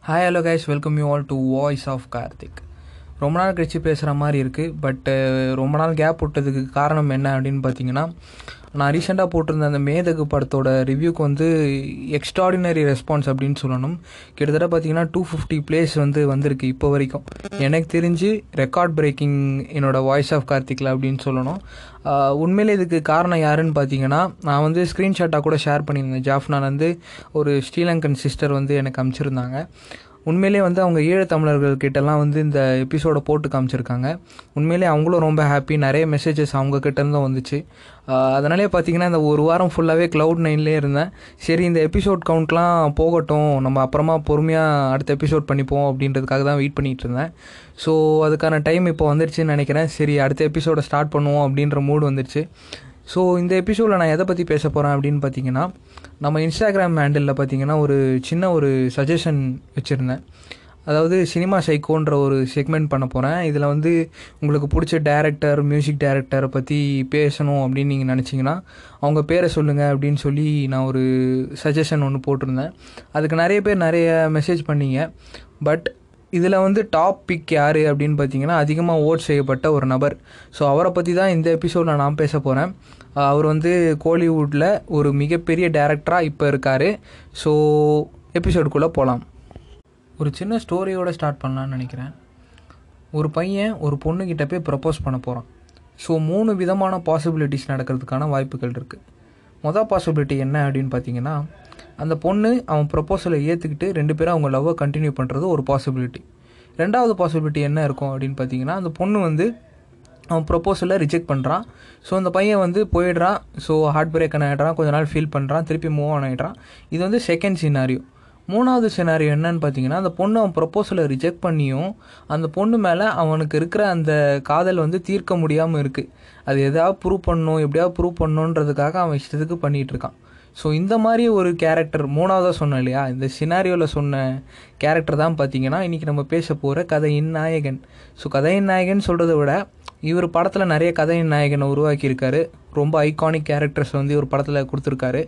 hi hello guys welcome you all to voice of Karthik ரொம்ப நாள் கழிச்சு பேசுகிற மாதிரி இருக்குது பட்டு ரொம்ப நாள் கேப் விட்டதுக்கு காரணம் என்ன அப்படின்னு பார்த்தீங்கன்னா நான் ரீசெண்டாக போட்டிருந்த அந்த மேதகு படத்தோட ரிவ்யூக்கு வந்து எக்ஸ்ட்ராடினரி ரெஸ்பான்ஸ் அப்படின்னு சொல்லணும் கிட்டத்தட்ட பார்த்தீங்கன்னா டூ ஃபிஃப்டி பிளேஸ் வந்து வந்திருக்கு இப்போ வரைக்கும் எனக்கு தெரிஞ்சு ரெக்கார்ட் பிரேக்கிங் என்னோட வாய்ஸ் ஆஃப் கார்த்திக்ல அப்படின்னு சொல்லணும் ஆஹ் உண்மையிலே இதுக்கு காரணம் யாருன்னு பார்த்தீங்கன்னா நான் வந்து ஸ்க்ரீன்ஷாட்டாக கூட ஷேர் பண்ணியிருந்தேன் ஜாஃப்னான் வந்து ஒரு ஸ்ரீலங்கன் சிஸ்டர் வந்து எனக்கு அனுப்பிச்சிருந்தாங்க உண்மையிலே வந்து அவங்க ஈழத்தமிழர்கள் கிட்டலாம் வந்து இந்த எபிசோடை போட்டு காமிச்சிருக்காங்க உண்மையிலே அவங்களும் ரொம்ப ஹாப்பி நிறைய மெசேஜஸ் அவங்க கிட்ட இருந்தும் வந்துச்சு ஆஹ் அதனாலே பார்த்தீங்கன்னா இந்த ஒரு வாரம் ஃபுல்லாகவே க்ளவுட் நைன்லேயே இருந்தேன் சரி இந்த எபிசோட் கவுண்ட்லாம் போகட்டும் நம்ம அப்புறமா பொறுமையாக அடுத்த எபிசோட் பண்ணிப்போம் அப்படின்றதுக்காக தான் வெயிட் பண்ணிகிட்டு இருந்தேன் ஸோ அதுக்கான டைம் இப்போ வந்துருச்சுன்னு நினைக்கிறேன் சரி அடுத்த எபிசோடை ஸ்டார்ட் பண்ணுவோம் அப்படின்ற மூடு வந்துருச்சு ஸோ இந்த எபிசோடில் நான் எதை பற்றி பேச போகிறேன் அப்படின்னு பார்த்தீங்கன்னா நம்ம இன்ஸ்டாகிராம் ஹேண்டிலில் பார்த்தீங்கன்னா ஒரு சின்ன ஒரு சஜஷன் வச்சுருந்தேன் அதாவது சினிமா சைக்கோன்ற ஒரு செக்மெண்ட் பண்ண போகிறேன் இதில் வந்து உங்களுக்கு பிடிச்ச டேரக்டர் மியூசிக் டைரக்டரை பற்றி பேசணும் அப்படின்னு நீங்கள் நினச்சிங்கன்னா அவங்க பேரை சொல்லுங்கள் அப்படின்னு சொல்லி நான் ஒரு சஜஷன் ஒன்று போட்டிருந்தேன் அதுக்கு நிறைய பேர் நிறைய மெசேஜ் பண்ணீங்க பட் இதில் வந்து டாப் பிக் யார் அப்படின்னு பார்த்தீங்கன்னா அதிகமாக ஓட் செய்யப்பட்ட ஒரு நபர் ஸோ அவரை பற்றி தான் இந்த எபிசோடில் நான் பேச போகிறேன் அவர் வந்து கோலிவுட்டில் ஒரு மிகப்பெரிய டேரக்டராக இப்போ இருக்கார் ஸோ எபிசோடுக்குள்ளே போகலாம் ஒரு சின்ன ஸ்டோரியோட ஸ்டார்ட் பண்ணலான்னு நினைக்கிறேன் ஒரு பையன் ஒரு பொண்ணுக்கிட்ட போய் ப்ரப்போஸ் பண்ண போகிறான் ஸோ மூணு விதமான பாசிபிலிட்டிஸ் நடக்கிறதுக்கான வாய்ப்புகள் இருக்குது மொதல் பாசிபிலிட்டி என்ன அப்படின்னு பார்த்தீங்கன்னா அந்த பொண்ணு அவன் ப்ரப்போசலை ஏற்றுக்கிட்டு ரெண்டு பேரும் அவங்க லவ்வை கண்டினியூ பண்ணுறது ஒரு பாசிபிலிட்டி ரெண்டாவது பாசிபிலிட்டி என்ன இருக்கும் அப்படின்னு பார்த்தீங்கன்னா அந்த பொண்ணு வந்து அவன் ப்ரொப்போசலை ரிஜெக்ட் பண்ணுறான் ஸோ அந்த பையன் வந்து போயிடுறான் ஸோ ஹார்ட் பிரேக் ஆகிடுறான் கொஞ்ச நாள் ஃபீல் பண்ணுறான் திருப்பி மூவ் ஆன் ஆகிடுறான் இது வந்து செகண்ட் சினாரியோ மூணாவது சினாரியோ என்னன்னு பார்த்தீங்கன்னா அந்த பொண்ணு அவன் ப்ரொப்போசலை ரிஜெக்ட் பண்ணியும் அந்த பொண்ணு மேலே அவனுக்கு இருக்கிற அந்த காதல் வந்து தீர்க்க முடியாமல் இருக்குது அது எதாவது ப்ரூவ் பண்ணணும் எப்படியாவது ப்ரூவ் பண்ணணுன்றதுக்காக அவன் இஷ்டத்துக்கு பண்ணிகிட்டு இருக்கான் ஸோ இந்த மாதிரி ஒரு கேரக்டர் மூணாவதாக சொன்னேன் இல்லையா இந்த சினாரியோவில் சொன்ன கேரக்டர் தான் பார்த்தீங்கன்னா இன்றைக்கி நம்ம பேச போகிற கதையின் நாயகன் ஸோ கதையின் நாயகன் சொல்கிறத விட இவர் படத்தில் நிறைய கதையின் நாயகனை உருவாக்கியிருக்காரு ரொம்ப ஐகானிக் கேரக்டர்ஸ் வந்து இவர் படத்தில் கொடுத்துருக்காரு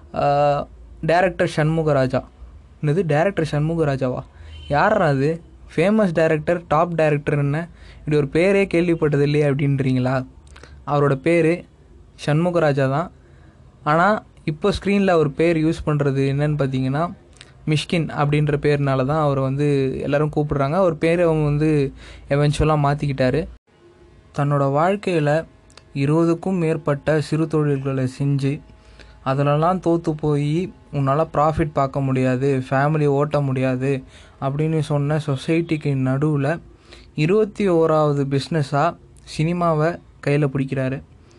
டேரக்டர் சண்முகராஜா என்னது டேரக்டர் சண்முகராஜாவா யாரா அது ஃபேமஸ் டேரக்டர் டாப் டேரக்டர் என்ன இப்படி ஒரு பேரே கேள்விப்பட்டது இல்லையே அப்படின்றீங்களா அவரோட பேர் சண்முகராஜா தான் ஆனால் இப்போ ஸ்க்ரீனில் அவர் பேர் யூஸ் பண்ணுறது என்னன்னு பார்த்தீங்கன்னா மிஷ்கின் அப்படின்ற பேர்னால தான் அவரை வந்து எல்லோரும் கூப்பிடுறாங்க அவர் பேரை அவங்க வந்து எவென்ச்சுவலாக மாற்றிக்கிட்டாரு தன்னோட வாழ்க்கையில் இருபதுக்கும் மேற்பட்ட சிறு தொழில்களை செஞ்சு அதிலலாம் தோற்று போய் உன்னால் ப்ராஃபிட் பார்க்க முடியாது ஃபேமிலி ஓட்ட முடியாது அப்படின்னு சொன்ன சொசைட்டிக்கு நடுவில் இருபத்தி ஓராவது பிஸ்னஸாக சினிமாவை கையில் பிடிக்கிறாரு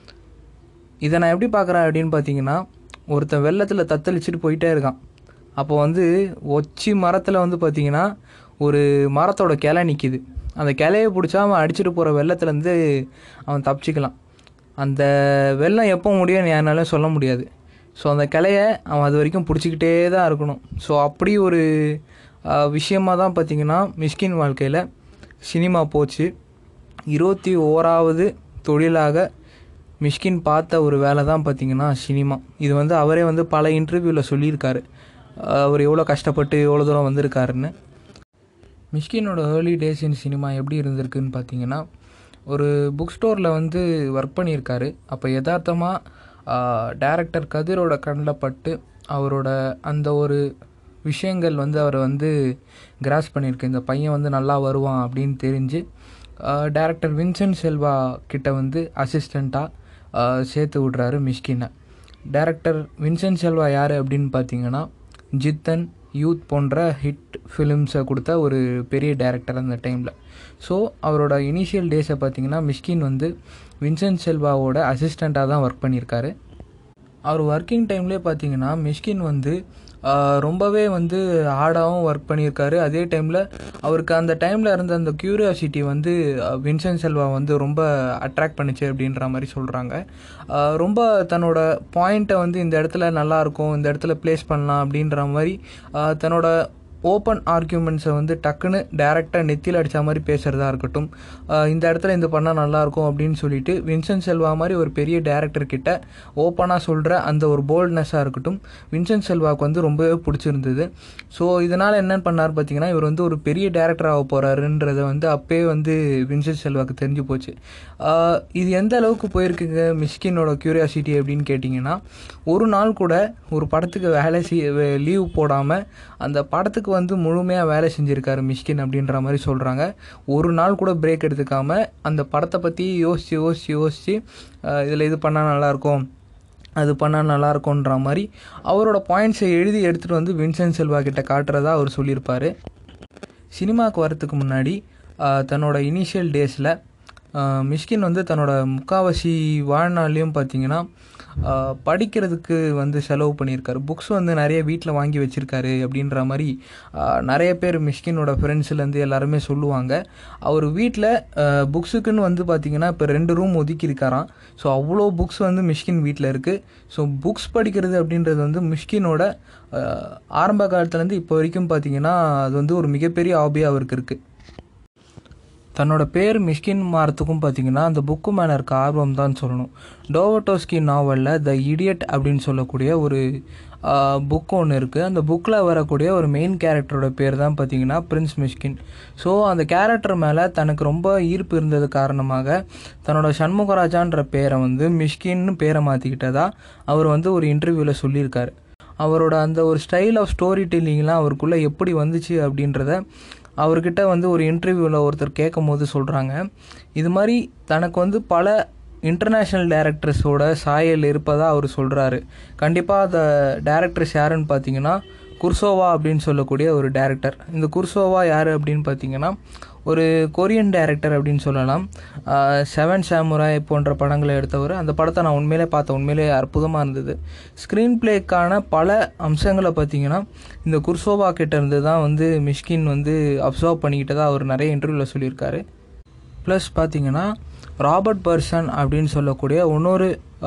இதை நான் எப்படி பார்க்குறேன் அப்படின்னு பார்த்தீங்கன்னா ஒருத்தன் வெள்ளத்தில் தத்தளிச்சுட்டு போயிட்டே இருக்கான் அப்போ வந்து ஒச்சி மரத்தில் வந்து பார்த்தீங்கன்னா ஒரு மரத்தோட கிளை நிற்கிது அந்த கிளையை பிடிச்சா அவன் அடிச்சுட்டு போகிற வெள்ளத்துலேருந்து அவன் தப்பிச்சிக்கலாம் அந்த வெள்ளம் எப்போ முடியும்னு யாருனாலும் சொல்ல முடியாது ஸோ அந்த கிளையை அவன் அது வரைக்கும் பிடிச்சிக்கிட்டே தான் இருக்கணும் ஸோ அப்படி ஒரு விஷயமாக தான் பார்த்திங்கன்னா மிஸ்கின் வாழ்க்கையில் சினிமா போச்சு இருபத்தி ஓராவது தொழிலாக மிஷ்கின் பார்த்த ஒரு வேலை தான் பார்த்திங்கன்னா சினிமா இது வந்து அவரே வந்து பல இன்டர்வியூவில் சொல்லியிருக்காரு அவர் எவ்வளோ கஷ்டப்பட்டு எவ்வளோ தூரம் வந்திருக்காருன்னு மிஷ்கினோட ஏர்லி டேஸ் இன் சினிமா எப்படி இருந்திருக்குன்னு பார்த்தீங்கன்னா ஒரு புக் ஸ்டோரில் வந்து ஒர்க் பண்ணியிருக்காரு அப்போ யதார்த்தமாக டேரக்டர் கதிரோட கண்ணில் பட்டு அவரோட அந்த ஒரு விஷயங்கள் வந்து அவரை வந்து கிராஸ் பண்ணியிருக்கு இந்த பையன் வந்து நல்லா வருவான் அப்படின்னு தெரிஞ்சு டேரக்டர் வின்சென்ட் செல்வா கிட்ட வந்து அசிஸ்டண்ட்டாக சேர்த்து விட்றாரு மிஷ்கினை டேரக்டர் வின்சென்ட் செல்வா யார் அப்படின்னு பார்த்தீங்கன்னா ஜித்தன் யூத் போன்ற ஹிட் ஃபிலிம்ஸை கொடுத்த ஒரு பெரிய டேரக்டர் அந்த டைமில் ஸோ அவரோட இனிஷியல் டேஸை பார்த்தீங்கன்னா மிஷ்கின் வந்து வின்சென்ட் செல்வாவோட அசிஸ்டண்ட்டாக தான் ஒர்க் பண்ணியிருக்காரு அவர் ஒர்க்கிங் டைம்லேயே பார்த்தீங்கன்னா மிஷ்கின் வந்து ரொம்பவே வந்து ஹார்டாகவும் ஒர்க் பண்ணியிருக்காரு அதே டைமில் அவருக்கு அந்த டைமில் இருந்த அந்த க்யூரியாசிட்டி வந்து வின்சென்ட் செல்வா வந்து ரொம்ப அட்ராக்ட் பண்ணிச்சு அப்படின்ற மாதிரி சொல்கிறாங்க ரொம்ப தன்னோட பாயிண்ட்டை வந்து இந்த இடத்துல நல்லாயிருக்கும் இந்த இடத்துல ப்ளேஸ் பண்ணலாம் அப்படின்ற மாதிரி தன்னோட ஓப்பன் ஆர்கியூமெண்ட்ஸை வந்து டக்குன்னு டேரெக்டாக நெத்தியில் அடித்த மாதிரி பேசுகிறதா இருக்கட்டும் ஆஹ் இந்த இடத்துல இந்த பண்ணால் நல்லாயிருக்கும் அப்படின்னு சொல்லிட்டு வின்சென்ட் செல்வா மாதிரி ஒரு பெரிய டேரக்டர் கிட்ட ஓப்பனாக சொல்கிற அந்த ஒரு போல்ட்னஸாக இருக்கட்டும் வின்சென்ட் செல்வாவுக்கு வந்து ரொம்பவே பிடிச்சிருந்தது ஸோ இதனால் என்ன பண்ணார் பார்த்தீங்கன்னா இவர் வந்து ஒரு பெரிய டேரக்டர் ஆக போகிறாருன்றத வந்து அப்பயே வந்து வின்சென்ட் செல்வாக்கு தெரிஞ்சு போச்சு ஆஹ் இது எந்த அளவுக்கு போயிருக்குங்க மிஸ்கினோட க்யூரியாசிட்டி அப்படின்னு கேட்டிங்கன்னா ஒரு நாள் கூட ஒரு படத்துக்கு வேலை செய் லீவ் போடாமல் அந்த படத்துக்கு வந்து முழுமையாக வேலை செஞ்சுருக்காரு மிஷ்கின் அப்படின்ற மாதிரி சொல்கிறாங்க ஒரு நாள் கூட பிரேக் எடுத்துக்காம அந்த படத்தை பற்றி யோசித்து யோசித்து யோசித்து இதில் இது பண்ணால் நல்லாயிருக்கும் அது பண்ணால் நல்லாயிருக்கும்ன்ற மாதிரி அவரோட பாயிண்ட்ஸை எழுதி எடுத்துகிட்டு வந்து வின்சென்ட் செல்வா கிட்ட காட்டுறதா அவர் சொல்லியிருப்பார் சினிமாவுக்கு வரத்துக்கு முன்னாடி ஆஹ், தன்னோட இனிஷியல் டேஸில் மிஷ்கின் வந்து தன்னோட முக்காவாசி வாழ்நாள்லையும் பார்த்தீங்கன்னா ஆஹ், படிக்கிறதுக்கு வந்து செலவு பண்ணியிருக்காரு புக்ஸ் வந்து நிறைய வீட்டில் வாங்கி வச்சுருக்காரு அப்படின்ற மாதிரி ஆஹ், நிறைய பேர் மிஷ்கினோட ஃப்ரெண்ட்ஸ்லேருந்து எல்லாருமே சொல்லுவாங்க அவர் வீட்டில் புக்ஸுக்குன்னு வந்து பார்த்தீங்கன்னா இப்போ ரெண்டு ரூம் ஒதுக்கியிருக்காராம் ஸோ அவ்வளோ புக்ஸ் வந்து மிஷ்கின் வீட்டில் இருக்குது ஸோ புக்ஸ் படிக்கிறது அப்படின்றது வந்து மிஷ்கினோட ஆஹ், ஆரம்ப காலத்துலேருந்து இப்போ வரைக்கும் பார்த்தீங்கன்னா அது வந்து ஒரு மிகப்பெரிய ஹாபியாக அவருக்கு இருக்குது தன்னோட பேர் மிஷ்கின் மாறத்துக்கும் பார்த்தீங்கன்னா அந்த புக்கு மேலே இருக்க ஆர்வம் தான் சொல்லணும் டோவட்டோஸ்கி நாவலில் த இடியட் அப்படின்னு சொல்லக்கூடிய ஒரு புக் ஒன்று இருக்குது அந்த புக்கில் வரக்கூடிய ஒரு மெயின் கேரக்டரோட பேர் தான் பார்த்தீங்கன்னா பிரின்ஸ் மிஷ்கின் ஸோ அந்த கேரக்டர் மேலே தனக்கு ரொம்ப ஈர்ப்பு இருந்தது காரணமாக தன்னோட சண்முகராஜான்ற பேரை வந்து மிஷ்கின்னு பேரை மாற்றிக்கிட்டதா அவர் வந்து ஒரு இன்டர்வியூவில் சொல்லியிருக்காரு அவரோட அந்த ஒரு ஸ்டைல் ஆஃப் ஸ்டோரி டெல்லிங்லாம் அவருக்குள்ளே எப்படி வந்துச்சு அப்படின்றத அவர்கிட்ட வந்து ஒரு இன்டர்வியூவில் ஒருத்தர் கேட்கும் போது சொல்கிறாங்க இது மாதிரி தனக்கு வந்து பல இன்டர்நேஷ்னல் டேரக்டர்ஸோட சாயல் இருப்பதாக அவர் சொல்கிறாரு கண்டிப்பாக அந்த டேரக்டர்ஸ் யாருன்னு பார்த்தீங்கன்னா குர்சோவா அப்படின்னு சொல்லக்கூடிய ஒரு டேரக்டர் இந்த குர்சோவா யார் அப்படின்னு பார்த்தீங்கன்னா ஒரு கொரியன் டேரக்டர் அப்படின்னு சொல்லலாம் செவன் சாமுராய் போன்ற படங்களை எடுத்தவர் அந்த படத்தை நான் உண்மையிலே பார்த்தேன் உண்மையிலே அற்புதமாக இருந்தது ஸ்க்ரீன் பிளேக்கான பல அம்சங்களை பார்த்தீங்கன்னா இந்த குர்சோவா கிட்ட இருந்து தான் வந்து மிஷ்கின் வந்து அப்சர்வ் பண்ணிக்கிட்டதா அவர் நிறைய இன்டர்வியூவில் சொல்லியிருக்காரு ப்ளஸ் பார்த்தீங்கன்னா ராபர்ட் பர்சன் அப்படின்னு சொல்லக்கூடிய இன்னொரு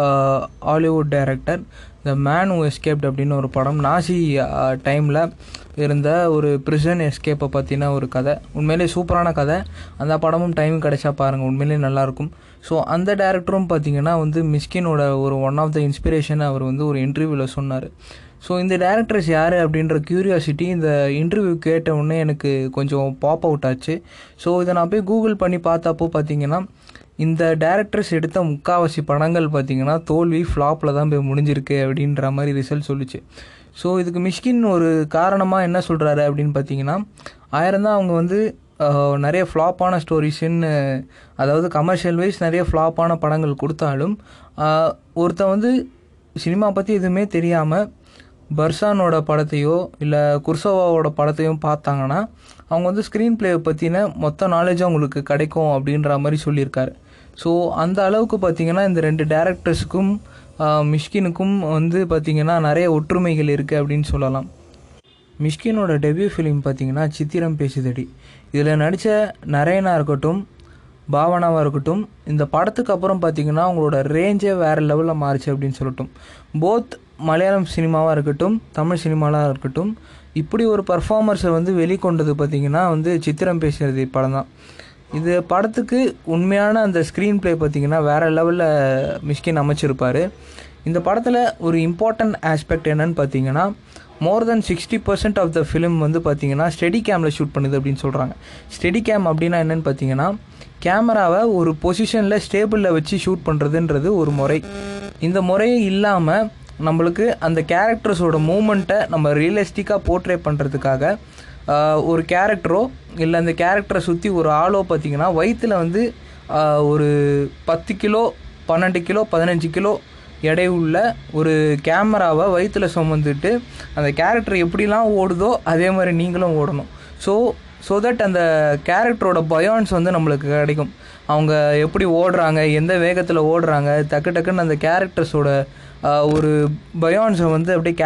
Hollywood director the man who escaped அப்படின்னு ஒரு படம் நாசி டைமில் இருந்த ஒரு பிரிசன் எஸ்கேப்பை பற்றின ஒரு கதை உண்மையிலே சூப்பரான கதை அந்த படமும் டைம் கிடைச்சா பாருங்கள் உண்மையிலே நல்லாயிருக்கும் ஸோ அந்த டேரக்டரும் பார்த்தீங்கன்னா வந்து மிஸ்கினோட ஒரு ஒன் ஆஃப் த இன்ஸ்பிரேஷன் அவர் வந்து ஒரு இன்டர்வியூவில் சொன்னார் ஸோ இந்த டேரக்டர்ஸ் யார் அப்படின்ற க்யூரியாசிட்டி இந்த இன்டர்வியூ கேட்ட உடனே எனக்கு கொஞ்சம் பாப் அவுட் ஆச்சு ஸோ இதை நான் போய் கூகுள் பண்ணி பார்த்தப்போ பார்த்தீங்கன்னா இந்த டேரக்டர்ஸ் எடுத்த முக்காவாசி படங்கள் பார்த்தீங்கன்னா தோல்வி ஃப்ளாப்பில் தான் போய் முடிஞ்சிருக்கு அப்படின்ற மாதிரி ரிசல்ட் சொல்லுச்சு ஸோ இதுக்கு மிஷ்கின் ஒரு காரணமாக என்ன சொல்கிறாரு அப்படின்னு பார்த்தீங்கன்னா ஆயிரம் தான் அவங்க வந்து ஆஹ், நிறைய ஃப்ளாப்பான ஸ்டோரிஸ்ன்னு அதாவது கமர்ஷியல் வைஸ் நிறைய ஃப்ளாப்பான படங்கள் கொடுத்தாலும் ஆஹ், ஒருத்தன் வந்து சினிமா பற்றி எதுவுமே தெரியாமல் பர்சானோட படத்தையோ இல்லை குர்சோவாவோட படத்தையும் பார்த்தாங்கன்னா அவங்க வந்து ஸ்க்ரீன் பிளேயை பற்றின மொத்த நாலேஜும் அவங்களுக்கு கிடைக்கும் அப்படின்ற மாதிரி சொல்லியிருக்காரு ஸோ அந்த அளவுக்கு பார்த்தீங்கன்னா இந்த ரெண்டு டேரக்டர்ஸுக்கும் மிஷ்கினுக்கும் வந்து பார்த்தீங்கன்னா நிறைய ஒற்றுமைகள் இருக்குது அப்படின்னு சொல்லலாம் மிஷ்கினோட டெபியூ ஃபிலிம் பார்த்தீங்கன்னா சித்திரம் பேசுதடி இதில் நடித்த நரேனா இருக்கட்டும் பாவனாவாக இருக்கட்டும் இந்த படத்துக்கு அப்புறம் பார்த்தீங்கன்னா அவங்களோட ரேஞ்சே வேறு லெவலில் மாறுச்சு அப்படின்னு சொல்லட்டும் போத் மலையாளம் சினிமாவாக இருக்கட்டும் தமிழ் சினிமாவாக இருக்கட்டும் இப்படி ஒரு பர்ஃபார்மர்ஸை வந்து வெளிக்கொண்டது பார்த்தீங்கன்னா வந்து சித்திரம் பேசுகிறது படம் தான் இது படத்துக்கு உண்மையான அந்த ஸ்க்ரீன் ப்ளே பார்த்தீங்கன்னா வேறு லெவலில் மிஷ்கின் அமைச்சிருப்பார் இந்த படத்தில் ஒரு இம்பார்ட்டன்ட் ஆஸ்பெக்ட் என்னன்னு பார்த்தீங்கன்னா more then sixty percent of the film வந்து பார்த்தீங்கன்னா ஸ்டெடி கேமில் ஷூட் பண்ணுது அப்படின்னு சொல்கிறாங்க ஸ்டெடி கேம் அப்படின்னா என்னன்னு பார்த்தீங்கன்னா கேமராவை ஒரு பொசிஷனில் ஸ்டேபிளில் வச்சு ஷூட் பண்ணுறதுன்றது ஒரு முறை இந்த முறையே இல்லாமல் நம்மளுக்கு அந்த கேரக்டர்ஸோட மூமெண்ட்டை நம்ம ரியலிஸ்டிக்காக போர்ட்ரே பண்ணுறதுக்காக ஆஹ், ஒரு கேரக்டரோ இல்லை அந்த கேரக்டரை சுற்றி ஒரு ஆளோ பார்த்தீங்கன்னா வயிற்றில் வந்து ஆஹ், ஒரு பத்து கிலோ பன்னெண்டு கிலோ பதினஞ்சு கிலோ எடை உள்ள ஒரு கேமராவை வயிற்றில் சுமந்துட்டு அந்த கேரக்டர் எப்படிலாம் ஓடுதோ அதே மாதிரி நீங்களும் ஓடணும் ஸோ ஸோ தட் அந்த கேரக்டரோட பயான்ஸ் வந்து நம்மளுக்கு கிடைக்கும் அவங்க எப்படி ஓடுறாங்க எந்த வேகத்தில் ஓடுறாங்க டக்கு டக்குன்னு அந்த கேரக்டர்ஸோட ஒரு பயான்ஸை வந்து அப்படியே கேப்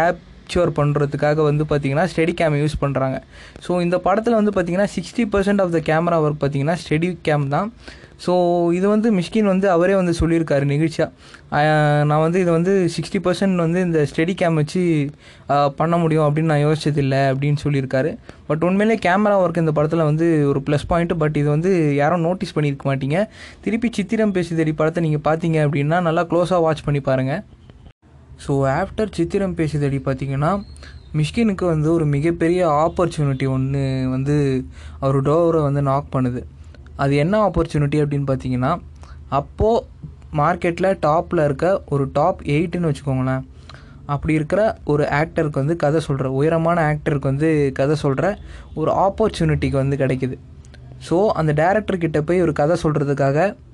கேப்சர் பண்ணுறதுக்காக வந்து பார்த்திங்கன்னா ஸ்டெடி கேம் யூஸ் பண்ணுறாங்க ஸோ இந்த படத்தில் வந்து பார்த்திங்கன்னா sixty percent of the camera work பார்த்திங்கன்னா ஸ்டெடி கேம் தான் ஸோ இது வந்து மிஷ்கின் வந்து அவரே வந்து சொல்லியிருக்காரு நிகழ்ச்சியாக நான் வந்து இது வந்து சிக்ஸ்டி பர்சன்ட் வந்து இந்த ஸ்டெடி கேம் வச்சு ஆஹ், பண்ண முடியும் அப்படின்னு நான் யோசிச்சதில்லை அப்படின்னு சொல்லியிருக்காரு பட் உண்மையிலே கேமரா ஒர்க் இந்த படத்தில் வந்து ஒரு ப்ளஸ் பாயிண்ட் பட் இது வந்து யாரும் நோட்டீஸ் பண்ணியிருக்க மாட்டீங்க திருப்பி சித்திரம் பேசுதடி படத்தை நீங்கள் பார்த்தீங்க அப்படின்னா நல்லா க்ளோஸாக வாட்ச் பண்ணி பாருங்கள் ஸோ ஆஃப்டர் சித்திரம் பேசுதடி பார்த்தீங்கன்னா மிஷ்கினுக்கு வந்து ஒரு மிகப்பெரிய ஆப்பர்ச்சுனிட்டி ஒன்று வந்து அவர் டோரை வந்து நாக் பண்ணுது அது என்ன ஆப்பர்ச்சுனிட்டி அப்படின்னு பார்த்தீங்கன்னா அப்போது மார்க்கெட்டில் டாப்பில் இருக்க ஒரு டாப் எயிட்டுன்னு வச்சுக்கோங்களேன் அப்படி இருக்கிற ஒரு ஆக்டருக்கு வந்து கதை சொல்கிற உயரமான ஆக்டருக்கு வந்து கதை சொல்கிற ஒரு ஆப்பர்ச்சுனிட்டிக்கு வந்து கிடைக்குது ஸோ அந்த டேரக்டர் கிட்ட போய் ஒரு கதை சொல்கிறதுக்காக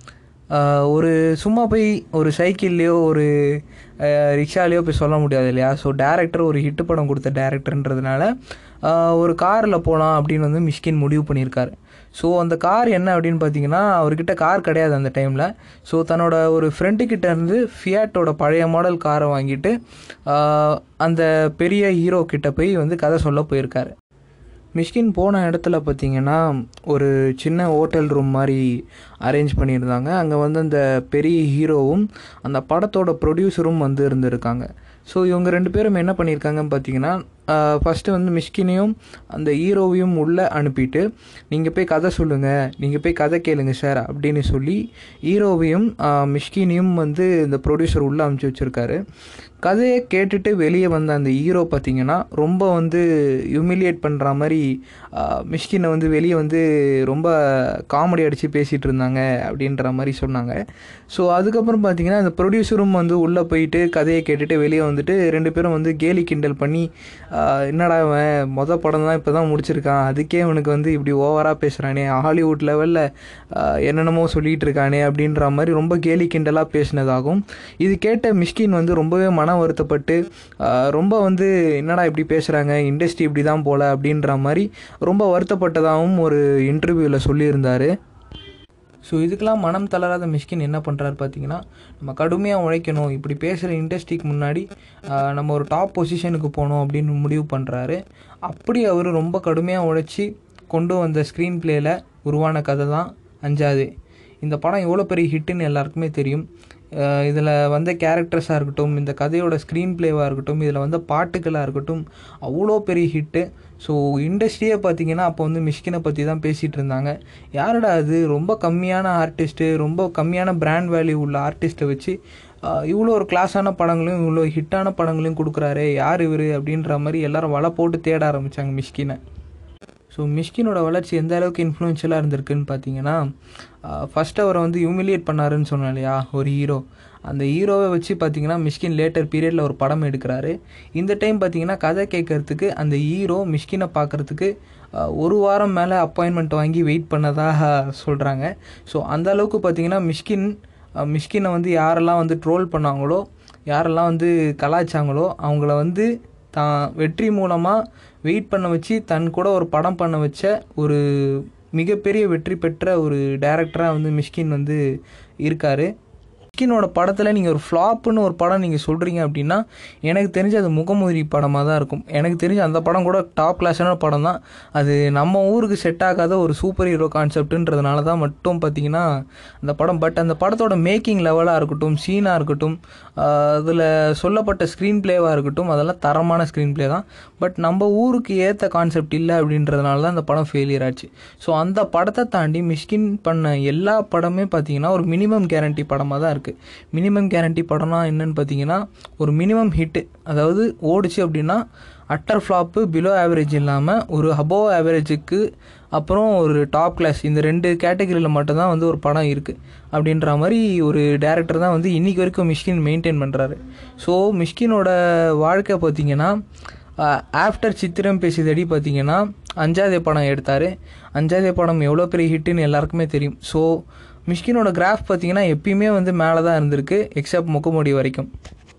ஆஹ், ஒரு சும்மா போய் ஒரு சைக்கிள்லேயோ ஒரு ஆஹ், ரிக்ஷாலேயோ போய் சொல்ல முடியாது இல்லையா ஸோ டேரக்டர் ஒரு ஹிட்டு படம் கொடுத்த டேரக்டர்ன்றதுனால ஆஹ், ஒரு காரில் போகலாம் அப்படின்னு வந்து மிஷ்கின் முடிவு பண்ணியிருக்காரு ஸோ அந்த கார் என்ன அப்படின்னு பார்த்தீங்கன்னா அவர்கிட்ட கார் கிடையாது அந்த டைமில் ஸோ தன்னோட ஒரு ஃப்ரெண்டுக்கிட்ட இருந்து ஃபியாட்டோட பழைய மாடல் காரை வாங்கிட்டு ஆஹ், அந்த பெரிய ஹீரோ கிட்ட போய் வந்து கதை சொல்ல போயிருக்காரு மிஷ்கின் போன இடத்துல பார்த்தீங்கன்னா ஒரு சின்ன ஹோட்டல் ரூம் மாதிரி அரேஞ்ச் பண்ணியிருந்தாங்க அங்கே வந்து அந்த பெரிய ஹீரோவும் அந்த படத்தோட ப்ரொடியூசரும் வந்து இருந்திருக்காங்க ஸோ இவங்க ரெண்டு பேரும் என்ன பண்ணியிருக்காங்கன்னு பார்த்தீங்கன்னா ஃபஸ்ட்டு வந்து மிஷ்கினையும் அந்த ஹீரோவையும் உள்ளே அனுப்பிட்டு நீங்கள் போய் கதை சொல்லுங்கள் நீங்கள் போய் கதை கேளுங்க சார் அப்படின்னு சொல்லி ஹீரோவையும் ஆஹ், மிஷ்கினையும் வந்து இந்த ப்ரொடியூசர் உள்ளே அனுப்பிச்சி வச்சுருக்காரு கதையை கேட்டுட்டு வெளியே வந்த அந்த ஹீரோ பார்த்தீங்கன்னா ரொம்ப வந்து ஹியூமிலியேட் பண்ணுற மாதிரி ஆஹ், மிஷ்கினை வந்து வெளியே வந்து ரொம்ப காமெடி அடித்து பேசிகிட்டு இருந்தாங்க அப்படின்ற மாதிரி சொன்னாங்க ஸோ அதுக்கப்புறம் பார்த்தீங்கன்னா அந்த ப்ரொடியூசரும் வந்து உள்ளே போயிட்டு கதையை கேட்டுட்டு வெளியே வந்துட்டு ரெண்டு பேரும் வந்து கேலி கிண்டல் பண்ணி ஆஹ், என்னடா இவன் மொதல் படம் தான் இப்போ தான் முடிச்சிருக்கான் அதுக்கே இவனுக்கு வந்து இப்படி ஓவராக பேசுகிறானே ஹாலிவுட் லெவலில் என்னென்னமோ சொல்லிகிட்டு இருக்கானே அப்படின்ற மாதிரி ரொம்ப கேலி கிண்டலாக பேசினதாகும் இது கேட்ட மிஷ்கின் வந்து ரொம்பவே மன வருத்தப்பட்டு ஆஹ், ரொம்ப வந்து என்னடா இப்படி பேசுகிறாங்க இண்டஸ்ட்ரி இப்படி தான் போல அப்படின்ற மாதிரி ரொம்ப வருத்தப்பட்டதாகவும் ஒரு இன்டர்வியூவில் சொல்லியிருந்தார் ஸோ இதுக்கெல்லாம் மனம் தளராத மிஷ்கின் என்ன பண்ணுறாரு பார்த்தீங்கன்னா நம்ம கடுமையாக உழைக்கணும் இப்படி பேசுகிற இண்டஸ்ட்ரிக்கு முன்னாடி ஆஹ், நம்ம ஒரு டாப் பொசிஷனுக்கு போகணும் அப்படின்னு முடிவு பண்ணுறாரு அப்படி அவர் ரொம்ப கடுமையாக உழைச்சி கொண்டு வந்த ஸ்க்ரீன் பிளேயில் உருவான கதை தான் அஞ்சாது இந்த படம் எவ்வளோ பெரிய ஹிட்டுன்னு எல்லாருக்குமே தெரியும் இதில் வந்த கேரக்டர்ஸாக இருக்கட்டும் இந்த கதையோட ஸ்க்ரீன் பிளேவாக இருக்கட்டும் இதில் வந்த பாட்டுகளாக இருக்கட்டும் அவ்வளோ பெரிய ஹிட்டு ஸோ இண்டஸ்ட்ரியே பார்த்தீங்கன்னா அப்போ வந்து மிஷ்கினை பற்றி தான் பேசிகிட்டு இருந்தாங்க யாருடா அது ரொம்ப கம்மியான ஆர்டிஸ்ட்டு ரொம்ப கம்மியான பிராண்ட் வேல்யூ உள்ள ஆர்டிஸ்ட்டை வச்சு ஆஹ், இவ்வளோ ஒரு கிளாஸான படங்களையும் இவ்வளோ ஹிட்டான படங்களையும் கொடுக்குறாரு யார் இவர் அப்படின்ற மாதிரி எல்லாரும் வலை போட்டு தேட ஆரம்பித்தாங்க மிஷ்கினை ஸோ மிஷ்கினோட வளர்ச்சி எந்த அளவுக்கு இன்ஃப்ளூயன்ஷியலாக இருந்திருக்குன்னு பார்த்தீங்கன்னா ஃபஸ்ட் அவரை வந்து ஹியூமிலியேட் பண்ணாருன்னு சொன்னேன் இல்லையா ஒரு ஹீரோ அந்த ஹீரோவை வச்சு பார்த்தீங்கன்னா மிஷ்கின் லேட்டர் பீரியடில் ஒரு படம் எடுக்கிறாரு இந்த டைம் பார்த்தீங்கன்னா கதை கேட்கறதுக்கு அந்த ஹீரோ மிஷ்கினை பார்க்கறதுக்கு ஆஹ், ஒரு வாரம் மேலே அப்பாயின்மெண்ட் வாங்கி வெயிட் பண்ணதாக சொல்கிறாங்க ஸோ அந்த அளவுக்கு பார்த்தீங்கன்னா மிஷ்கின் அஹ், மிஷ்கினை வந்து யாரெல்லாம் வந்து ட்ரோல் பண்ணாங்களோ யாரெல்லாம் வந்து கலாய்ச்சாங்களோ அவங்கள வந்து தான் வெற்றி மூலமாக வெயிட் பண்ண வச்சு தன் கூட ஒரு படம் பண்ண வச்ச ஒரு மிகப்பெரிய வெற்றி பெற்ற ஒரு டைரக்டராக வந்து மிஷ்கின் வந்து இருக்கார் மிஷ்கினோட படத்தில் நீங்கள் ஒரு ஃப்ளாப்புன்னு ஒரு படம் நீங்கள் சொல்கிறீங்க அப்படின்னா எனக்கு தெரிஞ்சு அது முகமுதிரி படமாக தான் இருக்கும் எனக்கு தெரிஞ்சு அந்த படம் கூட டாப் கிளாஸான படம் தான் அது நம்ம ஊருக்கு செட் ஆகாத ஒரு சூப்பர் ஹீரோ கான்செப்ட்டுன்றதுனால தான் மட்டும் பார்த்தீங்கன்னா அந்த படம் பட் அந்த படத்தோட மேக்கிங் லெவலாக இருக்கட்டும் சீனாக இருக்கட்டும் அதில் சொல்லப்பட்ட ஸ்க்ரீன் பிளேவாக இருக்கட்டும் அதெல்லாம் தரமான ஸ்க்ரீன் பிளே தான் பட் நம்ம ஊருக்கு ஏற்ற கான்செப்ட் இல்லை அப்படின்றதுனால தான் அந்த படம் ஃபெயிலியர் ஆச்சு ஸோ அந்த படத்தை தாண்டி மிஷ்கின் பண்ண எல்லா படமே பார்த்தீங்கன்னா ஒரு மினிமம் கேரண்டி படமாக தான் இருக்குது மினிமம் கேரண்டி படம்னா என்னன்னு பார்த்தீங்கன்னா ஒரு மினிமம் ஹிட்டு அதாவது ஓடுச்சு அப்படின்னா அட்டர் ஃப்ளாப்பு பிலோ ஆவரேஜ் இல்லாமல் ஒரு அபோவ் ஆவரேஜுக்கு அப்புறம் ஒரு டாப் கிளாஸ் இந்த ரெண்டு கேட்டகரியில் மட்டும்தான் வந்து ஒரு படம் இருக்குது அப்படின்ற மாதிரி ஒரு டேரக்டர் தான் வந்து இன்றைக்கி வரைக்கும் மிஷ்கின் மெயின்டைன் பண்ணுறாரு ஸோ மிஷ்கினோட வாழ்க்கை பார்த்தீங்கன்னா ஆஃப்டர் சித்திரம் பேசியதடி பார்த்தீங்கன்னா அஞ்சாதே படம் எடுத்தார் அஞ்சாதே படம் எவ்வளோ பெரிய ஹிட்டுன்னு எல்லாருக்குமே தெரியும் ஸோ மிஷ்கினோட கிராஃப் பார்த்தீங்கன்னா எப்பயுமே வந்து மேலே தான் இருந்திருக்கு எக்ஸப்ட் முக்கமுடி வரைக்கும்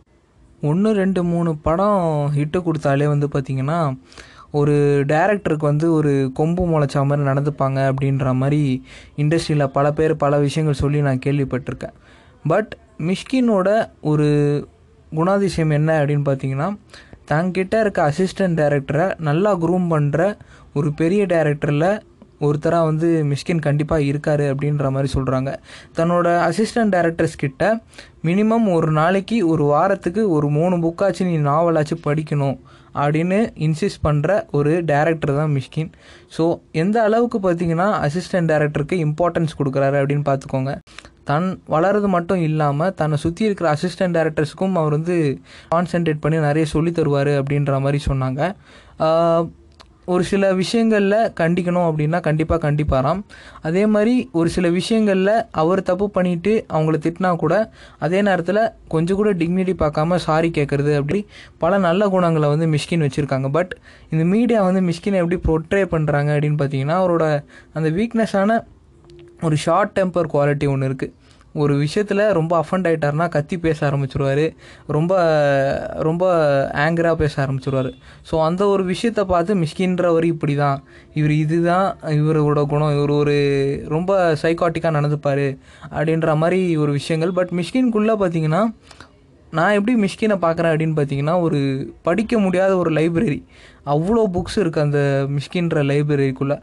ஒன்று ரெண்டு மூணு படம் ஹிட்டு கொடுத்தாலே வந்து பார்த்திங்கன்னா ஒரு டேரக்டருக்கு வந்து ஒரு கொம்பு முளைச்ச மாதிரி நடந்துப்பாங்க அப்படின்ற மாதிரி இண்டஸ்ட்ரியில் பல பேர் பல விஷயங்கள் சொல்லி நான் கேள்விப்பட்டிருக்கேன் பட் மிஷ்கினோட ஒரு குணாதிசயம் என்ன அப்படின்னு பார்த்தீங்கன்னா தங்கிட்ட இருக்க அசிஸ்டன்ட் டைரக்டரை நல்லா குரூம் பண்ணுற ஒரு பெரிய டைரக்டரில் ஒருத்தராக வந்து மிஷ்கின் கண்டிப்பாக இருக்கார் அப்படின்ற மாதிரி சொல்கிறாங்க தன்னோட அசிஸ்டன்ட் டைரக்டர்ஸ் கிட்ட மினிமம் ஒரு நாளைக்கு ஒரு வாரத்துக்கு ஒரு மூணு புக்காச்சும் நீ நாவலாச்சும் படிக்கணும் அப்படின்னு இன்சிஸ்ட் பண்ணுற ஒரு டேரக்டர் தான் மிஷ்கின் ஸோ எந்த அளவுக்கு பார்த்தீங்கன்னா அசிஸ்டன்ட் டேரக்டருக்கு இம்பார்ட்டன்ஸ் கொடுக்குறாரு அப்படின்னு பார்த்துக்கோங்க தன் வளர்றது மட்டும் இல்லாமல் தன்னை சுற்றி இருக்கிற அசிஸ்டன்ட் டேரக்டர்ஸுக்கும் அவர் வந்து கான்சென்ட்ரேட் பண்ணி நிறைய சொல்லி தருவார் அப்படின்ற மாதிரி சொன்னாங்க ஒரு சில விஷயங்களில் கண்டிக்கணும் அப்படின்னா கண்டிப்பாக கண்டிப்பாராம் அதே மாதிரி ஒரு சில விஷயங்களில் அவர் தப்பு பண்ணிட்டு அவங்கள திட்டினா கூட அதே நேரத்தில் கொஞ்சம் கூட டிக்னிட்டி பார்க்காம சாரி கேட்குறது அப்படி பல நல்ல குணங்களை வந்து மிஷ்கின் வச்சுருக்காங்க பட் இந்த மீடியா வந்து மிஷ்கினை எப்படி ப்ரொட்ரே பண்ணுறாங்க அப்படின்னு பார்த்தீங்கன்னா அவரோட அந்த வீக்னஸான ஒரு ஷார்ட் டெம்பர் குவாலிட்டி ஒன்று இருக்குது ஒரு விஷயத்தில் ரொம்ப அஃபண்ட் ஆகிட்டார்னா கத்தி பேச ஆரம்பிச்சிருவார் ரொம்ப ரொம்ப ஆங்கராக பேச ஆரம்பிச்சிருவார் ஸோ அந்த ஒரு விஷயத்தை பார்த்து மிஷ்கின்றவர் இப்படி தான் இவர் இதுதான் இவரோட குணம் இவர் ஒரு ரொம்ப சைக்காட்டிக்காக நடந்துப்பார் அப்படின்ற மாதிரி ஒரு விஷயங்கள் பட் மிஷ்கின்குள்ளே பார்த்தீங்கன்னா நான் எப்படி மிஷ்கினை பார்க்குறேன் அப்படின்னு பார்த்தீங்கன்னா ஒரு படிக்க முடியாத ஒரு லைப்ரரி அவ்வளோ புக்ஸ் இருக்குது அந்த மிஷ்கின்ற லைப்ரரிக்குள்ளே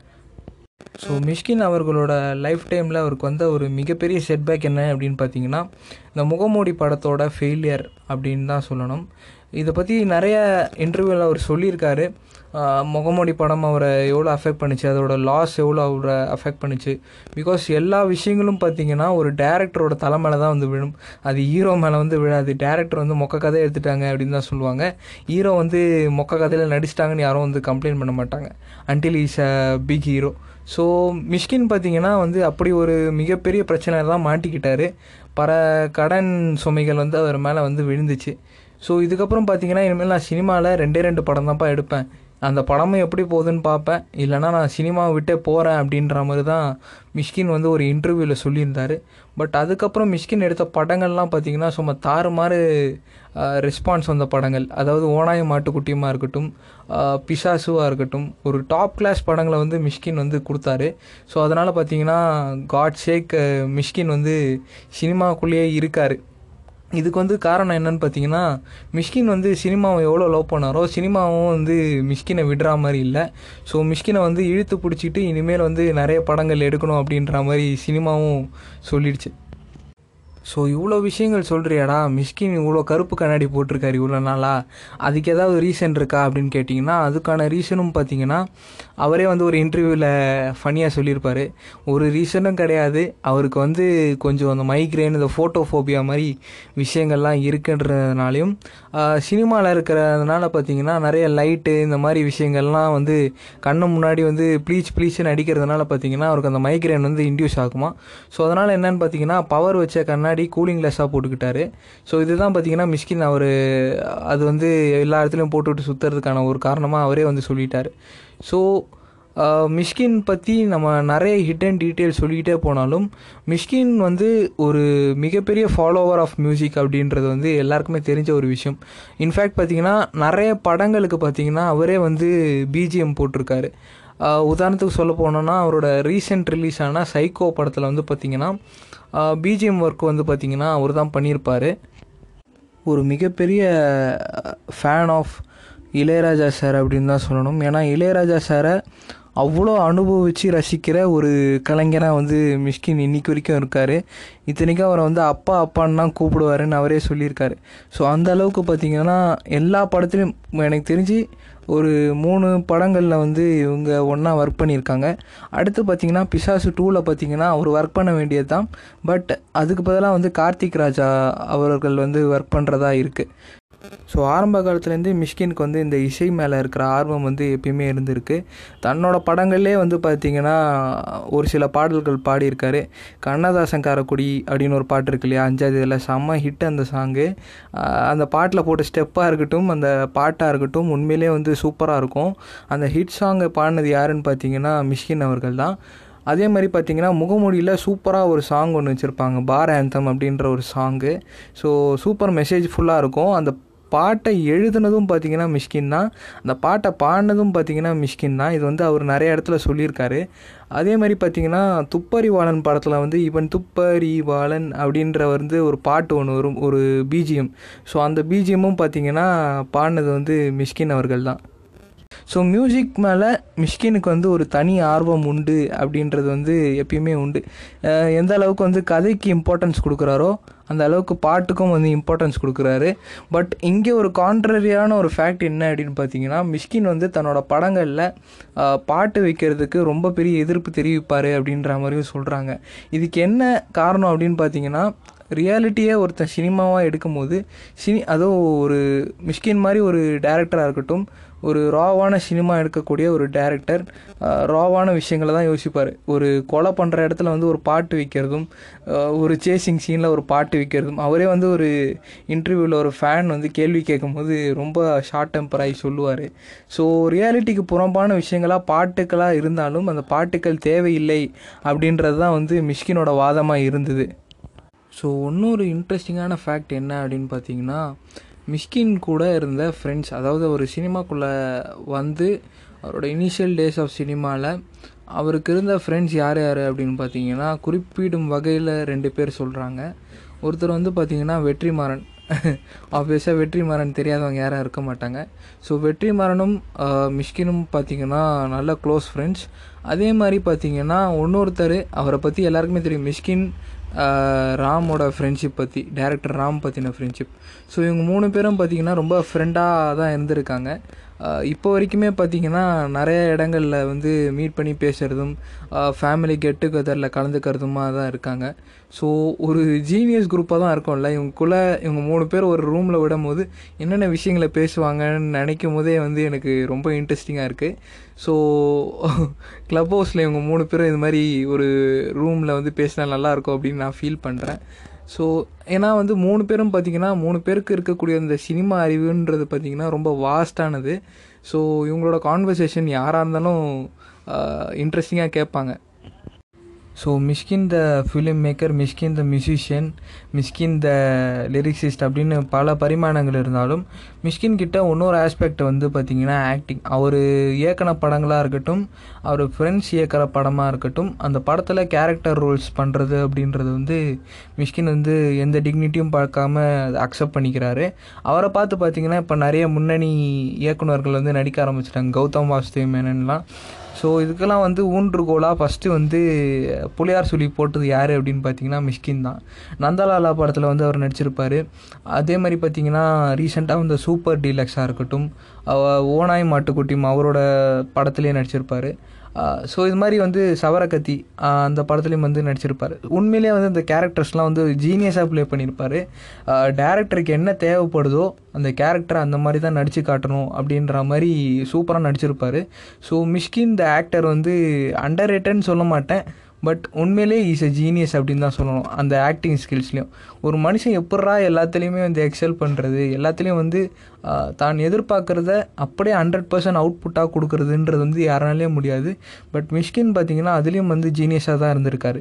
ஸோ மிஷ்கின் அவர்களோட லைஃப் டைமில் அவருக்கு வந்த ஒரு மிகப்பெரிய செட்பேக் என்ன அப்படின்னு பார்த்தீங்கன்னா இந்த முகமூடி படத்தோட ஃபெயிலியர் அப்படின்னு தான் சொல்லணும் இதை பற்றி நிறைய இன்டர்வியூவில் அவர் சொல்லியிருக்காரு முகமூடி படம் அவரை எவ்வளோ அஃபெக்ட் பண்ணிச்சு அதோட லாஸ் எவ்வளோ அவரை அஃபெக்ட் பண்ணிச்சு பிகாஸ் எல்லா விஷயங்களும் பார்த்தீங்கன்னா ஒரு டேரக்டரோட தலை மேலே தான் வந்து விழும் அது ஹீரோ மேலே வந்து விழாது டேரக்டர் வந்து மொக்க கதை எடுத்துட்டாங்க அப்படின்னு தான் சொல்லுவாங்க ஹீரோ வந்து மொக்க கதையில் நடிச்சிட்டாங்கன்னு யாரும் வந்து கம்ப்ளைண்ட் பண்ண மாட்டாங்க until is a big hero so Mysskin பார்த்தீங்கன்னா வந்து அப்படி ஒரு மிகப்பெரிய பிரச்சனை தான் மாட்டிக்கிட்டாரு பல கடன் சுமைகள் வந்து அவர் மேலே வந்து விழுந்துச்சு ஸோ இதுக்கப்புறம் பார்த்தீங்கன்னா இனிமேல் நான் சினிமாவில் ரெண்டே ரெண்டு படம் தான்ப்பா எடுப்பேன் அந்த படமும் எப்படி போகுதுன்னு பார்ப்பேன் இல்லைனா நான் சினிமாவை விட்டே போகிறேன் அப்படின்ற மாதிரி தான் மிஷ்கின் வந்து ஒரு இன்டர்வியூவில் சொல்லியிருந்தார் பட் அதுக்கப்புறம் மிஷ்கின் எடுத்த படங்கள்லாம் பார்த்தீங்கன்னா சும்மா தாறுமாறு ரெஸ்பான்ஸ் வந்த படங்கள் அதாவது ஓனாய மாட்டுக்குட்டியுமா இருக்கட்டும் பிசாசுவாக இருக்கட்டும் ஒரு டாப் கிளாஸ் படங்களை வந்து மிஷ்கின் வந்து கொடுத்தாரு ஸோ அதனால் பார்த்தீங்கன்னா காட் ஷேக் மிஷ்கின் வந்து சினிமாக்குள்ளேயே இருக்கார் இதுக்கு வந்து காரணம் என்னன்னு பார்த்தீங்கன்னா மிஷ்கின் வந்து சினிமாவை எவ்வளோ லவ் பண்ணாரோ சினிமாவும் வந்து மிஷ்கினை விடுற மாதிரி இல்லை ஸோ மிஷ்கினை வந்து இழுத்து பிடிச்சிட்டு இனிமேல் வந்து நிறைய படங்கள் எடுக்கணும் அப்படின்ற மாதிரி சினிமாவும் சொல்லிடுச்சு ஸோ இவ்வளோ விஷயங்கள் சொல்கிறியாடா மிஷ்கின் இவ்வளோ கருப்பு கண்ணாடி போட்டிருக்காரு இவ்வளோ நாளா அதுக்கு ஏதாவது ரீசன் இருக்கா அப்படின்னு கேட்டிங்கன்னா அதுக்கான ரீசனும் பார்த்தீங்கன்னா அவரே வந்து ஒரு இன்டர்வியூவில் ஃபனியாக சொல்லியிருப்பார் ஒரு ரீசனும் கிடையாது அவருக்கு வந்து கொஞ்சம் அந்த மைக்ரேன் இந்த ஃபோட்டோஃபோபியா மாதிரி விஷயங்கள்லாம் இருக்குன்றதுனாலையும் சினிமாவில் இருக்கிறதுனால பார்த்தீங்கன்னா நிறைய லைட்டு இந்த மாதிரி விஷயங்கள்லாம் வந்து கண்ணு முன்னாடி வந்து ப்ளீச் ப்ளீச்னு அடிக்கிறதுனால பார்த்தீங்கன்னா அவருக்கு அந்த மைக்ரேன் வந்து இன்டியூஸ் ஆகுமா ஸோ அதனால் என்னென்னு பார்த்தீங்கன்னா பவர் வச்ச கண்ணாடி முன்னாடி கூலிங் லெஸ்ஸாக போட்டுக்கிட்டாரு ஸோ இதுதான் பார்த்தீங்கன்னா மிஷ்கின் அவர் அது வந்து எல்லா இடத்துலையும் போட்டுவிட்டு சுற்றுறதுக்கான ஒரு காரணமாக அவரே வந்து சொல்லிட்டார் ஸோ மிஷ்கின் பற்றி நம்ம நிறைய ஹிட் அண்ட் டீட்டெயில் சொல்லிக்கிட்டே போனாலும் மிஷ்கின் வந்து ஒரு மிகப்பெரிய ஃபாலோவர் ஆஃப் மியூசிக் அப்படின்றது வந்து எல்லாருக்குமே தெரிஞ்ச ஒரு விஷயம் இன்ஃபேக்ட் பார்த்தீங்கன்னா நிறைய படங்களுக்கு பார்த்தீங்கன்னா அவரே வந்து பிஜிஎம் போட்டிருக்காரு உதாரணத்துக்கு சொல்ல போனோன்னா அவரோட ரீசெண்ட் ரிலீஸ் ஆன சைக்கோ படத்தில் வந்து பார்த்திங்கன்னா பிஜிஎம் ஒர்க் வந்து பார்த்திங்கன்னா அவர் தான் பண்ணியிருப்பார் ஒரு மிகப்பெரிய ஃபேன் ஆஃப் இளையராஜா சார் அப்படின்னு தான் சொல்லணும் ஏன்னா இளையராஜா சாரை அவ்வளோ அனுபவித்து ரசிக்கிற ஒரு கலைஞராக வந்து மிஷ்கின் இன்னைக்கு வரைக்கும் இருக்கார் இத்தனைக்கும் அவரை வந்து அப்பா அப்பான்னு தான் கூப்பிடுவாருன்னு அவரே சொல்லியிருக்காரு ஸோ அந்த அளவுக்கு பார்த்திங்கன்னா எல்லா படத்துலையும் எனக்கு தெரிஞ்சு ஒரு மூணு படங்களில் வந்து இவங்க ஒன்றா ஒர்க் பண்ணியிருக்காங்க அடுத்து பார்த்திங்கன்னா பிசாசு டூவில் பார்த்திங்கன்னா அவர் ஒர்க் பண்ண வேண்டியது தான் பட் அதுக்கு பதிலாக வந்து கார்த்திக் ராஜா அவர்கள் வந்து ஒர்க் பண்ணுறதா இருக்குது ஸோ ஆரம்ப காலத்துலேருந்து மிஷ்கினுக்கு வந்து இந்த இசை மேலே இருக்கிற ஆர்வம் வந்து எப்பயுமே இருந்திருக்கு தன்னோட படங்கள்லேயே வந்து பார்த்திங்கன்னா ஒரு சில பாடல்கள் பாடியிருக்காரு கண்ணதாசன் காரக்குடி அப்படின்னு ஒரு பாட்டு இருக்கு இல்லையா அஞ்சாவது இதில் செம்ம ஹிட் அந்த சாங்கு அந்த பாட்டில் போட்ட ஸ்டெப்பாக இருக்கட்டும் அந்த பாட்டாக இருக்கட்டும் உண்மையிலே வந்து சூப்பராக இருக்கும் அந்த ஹிட் சாங்கை பாடினது யாருன்னு பார்த்தீங்கன்னா மிஷ்கின் அவர்கள் தான் அதே மாதிரி பார்த்தீங்கன்னா முகமொழியில் சூப்பராக ஒரு சாங் ஒன்று வச்சுருப்பாங்க பார் ஆந்தம் அப்படின்ற ஒரு சாங்கு ஸோ சூப்பர் மெசேஜ் ஃபுல்லாக இருக்கும் அந்த பாட்டை எழுதுனதும் பார்த்தீங்கன்னா மிஷ்கின் தான் அந்த பாட்டை பாடினதும் பார்த்தீங்கன்னா மிஷ்கின் தான் இது வந்து அவர் நிறைய இடத்துல சொல்லியிருக்காரு அதே மாதிரி பார்த்தீங்கன்னா துப்பறிவாளன் படத்தில் வந்து இவன் துப்பறிவாளன் அப்படின்ற வந்து ஒரு பாட்டு ஒன்று வரும் ஒரு பிஜிஎம் ஸோ அந்த பிஜிஎம்மும் பார்த்தீங்கன்னா பாடினது வந்து மிஷ்கின் அவர்கள் தான் ஸோ மியூசிக் மேலே மிஷ்கினுக்கு வந்து ஒரு தனி ஆர்வம் உண்டு அப்படின்றது வந்து எப்பயுமே உண்டு அஹ் எந்த அளவுக்கு வந்து கதைக்கு இம்பார்ட்டன்ஸ் கொடுக்குறாரோ அந்த அளவுக்கு பாட்டுக்கும் வந்து இம்பார்ட்டன்ஸ் கொடுக்குறாரு பட் இங்கே ஒரு கான்ட்ரரியான ஒரு ஃபேக்ட் என்ன அப்படின்னு பார்த்தீங்கன்னா மிஷ்கின் வந்து தன்னோட படங்களில் அஹ், பாட்டு வைக்கிறதுக்கு ரொம்ப பெரிய எதிர்ப்பு தெரிவிப்பார் அப்படின்ற மாதிரியும் சொல்கிறாங்க இதுக்கு என்ன காரணம் அப்படின்னு பார்த்தீங்கன்னா ரியாலிட்டியே ஒருத்தன் சினிமாவாக எடுக்கும்போது சினி அதுவும் ஒரு மிஷ்கின் மாதிரி ஒரு டேரக்டராக இருக்கட்டும் ஒரு ராவான சினிமா எடுக்கக்கூடிய ஒரு டேரக்டர் ராவான விஷயங்களை தான் யோசிப்பார் ஒரு கொலை பண்ணுற இடத்துல வந்து ஒரு பாட்டு வைக்கிறதும் அஹ், ஒரு சேசிங் சீனில் ஒரு பாட்டு வைக்கிறதும் அவரே வந்து ஒரு இன்டர்வியூவில் ஒரு ஃபேன் வந்து கேள்வி கேட்கும்போது ரொம்ப ஷார்ட் டெம்பராகி சொல்லுவார் ஸோ ரியாலிட்டிக்கு புறம்பான விஷயங்களாக பாட்டுக்களாக இருந்தாலும் அந்த பாட்டுக்கள் தேவையில்லை அப்படின்றது தான் வந்து மிஷ்கினோட வாதமாக இருந்தது ஸோ இன்னொரு இன்ட்ரெஸ்டிங்கான ஃபேக்ட் என்ன அப்படின்னு பார்த்தீங்கன்னா மிஷ்கின் கூட இருந்த ஃப்ரெண்ட்ஸ் அதாவது ஒரு சினிமாக்குள்ளே வந்து அவரோட இனிஷியல் டேஸ் ஆஃப் சினிமாவில் அவருக்கு இருந்த ஃப்ரெண்ட்ஸ் யார் யார் அப்படின்னு பார்த்தீங்கன்னா குறிப்பிடும் வகையில் ரெண்டு பேர் சொல்கிறாங்க ஒருத்தர் வந்து பார்த்தீங்கன்னா வெற்றிமாறன் ஆப்வியஸாக வெற்றிமாறன் தெரியாதவங்க யாரும் இருக்க மாட்டாங்க ஸோ வெற்றிமாறனும் ஆஹ், மிஷ்கினும் பார்த்தீங்கன்னா நல்ல க்ளோஸ் ஃப்ரெண்ட்ஸ் அதே மாதிரி பார்த்தீங்கன்னா இன்னொருத்தர் அவரை பற்றி எல்லாருக்குமே தெரியும் மிஷ்கின் ஆஹ், ராமோட ஃப்ரெண்ட்ஷிப் பற்றி டேரக்டர் ராம் பற்றின ஃப்ரெண்ட்ஷிப் ஸோ இவங்க மூணு பேரும் பார்த்தீங்கன்னா ரொம்ப ஃப்ரெண்டாக தான் இருந்திருக்காங்க ஆஹ், இப்போ வரைக்குமே பார்த்தீங்கன்னா நிறைய இடங்களில் வந்து மீட் பண்ணி பேசுகிறதும் ஃபேமிலி கெட் டுகெதரில் கலந்துக்கிறதுமா தான் இருக்காங்க ஸோ ஒரு ஜீனியஸ் குரூப்பாக தான் இருக்கும்ல இவங்களுக்குள்ளே இவங்க மூணு பேர் ஒரு ரூமில் விடும்போது என்னென்ன விஷயங்களை பேசுவாங்கன்னு நினைக்கும் போதே வந்து எனக்கு ரொம்ப இன்ட்ரெஸ்டிங்காக இருக்குது ஸோ க்ளப் ஹவுஸில் இவங்க மூணு பேரும் இது மாதிரி ஒரு ரூமில் வந்து பேசினா நல்லாயிருக்கும் அப்படின்னு நான் ஃபீல் பண்ணுறேன் ஸோ ஏன்னா வந்து மூணு பேரும் பார்த்தீங்கன்னா மூணு பேருக்கு இருக்கக்கூடிய அந்த சினிமா அறிவுன்றது பார்த்தீங்கன்னா ரொம்ப வாஸ்டானது ஸோ இவங்களோட கான்வர்சேஷன் யாராக இருந்தாலும் இன்ட்ரெஸ்டிங்காக கேட்பாங்க so Mysskin the filmmaker Mysskin the musician Mysskin the lyricist அப்படின்னு பல பரிமாணங்கள் இருந்தாலும் மிஷ்கின் கிட்ட இன்னொரு ஆஸ்பெக்ட் வந்து பார்த்திங்கன்னா ஆக்டிங் அவர் இயக்கின படங்களாக இருக்கட்டும் அவர் ஃப்ரெண்ட்ஸ் இயக்கிற படமாக இருக்கட்டும் அந்த படத்தில் கேரக்டர் ரோல்ஸ் பண்ணுறது அப்படின்றது வந்து மிஷ்கின் வந்து எந்த டிக்னிட்டியும் பார்க்காம அக்செப்ட் பண்ணிக்கிறாரு அவரை பார்த்து பார்த்தீங்கன்னா இப்போ நிறைய முன்னணி இயக்குனர்கள் வந்து நடிக்க ஆரம்பிச்சிட்டாங்க கௌதம் வாசுதேவ் மேனன்லாம் ஸோ இதுக்கெல்லாம் வந்து ஊன்றுகோலாக ஃபஸ்ட்டு வந்து புலியார் சொல்லி போட்டது யார் அப்படின்னு பார்த்தீங்கன்னா மிஷ்கின் தான் நந்தலாலா படத்தில் வந்து அவர் நடிச்சிருப்பார் அதே மாதிரி பார்த்தீங்கன்னா ரீசெண்டாக வந்து சூப்பர் டீலக்ஸாக இருக்கட்டும் அவ- ஓனாய் மாட்டுக்குட்டியும் அவரோட படத்துலேயே நடிச்சிருப்பார் ஸோ இது மாதிரி வந்து சவரக்கத்தி ஆஹ் அந்த படத்துலையும் வந்து நடிச்சிருப்பார் உண்மையிலேயே வந்து அந்த கேரக்டர்ஸ்லாம் வந்து ஜீனியஸாக ப்ளே பண்ணியிருப்பார் டேரக்டருக்கு என்ன தேவைப்படுதோ அந்த கேரக்டரை அந்த மாதிரி தான் நடித்து காட்டணும் அப்படின்ற மாதிரி சூப்பராக நடிச்சிருப்பார் ஸோ மிஷ்கின் த ஆக்டர் வந்து அண்டர் ரேட்டட்னு சொல்ல மாட்டேன் பட் உண்மையிலே இஸ் எ ஜீனியஸ் அப்படின்னு தான் சொல்லணும் அந்த ஆக்டிங் ஸ்கில்ஸ்லையும் ஒரு மனுஷன் எப்பட்றா எல்லாத்துலேயுமே வந்து எக்ஸல் பண்ணுறது எல்லாத்துலேயும் வந்து ஆஹ், தான் எதிர்பார்க்குறத அப்படியே ஹண்ட்ரட் பர்சன்ட் அவுட்புட்டாக கொடுக்குறதுன்றது வந்து யாராலையும் முடியாது பட் மிஷ்கின் பார்த்தீங்கன்னா அதுலேயும் வந்து ஜீனியஸாக தான் இருந்திருக்காரு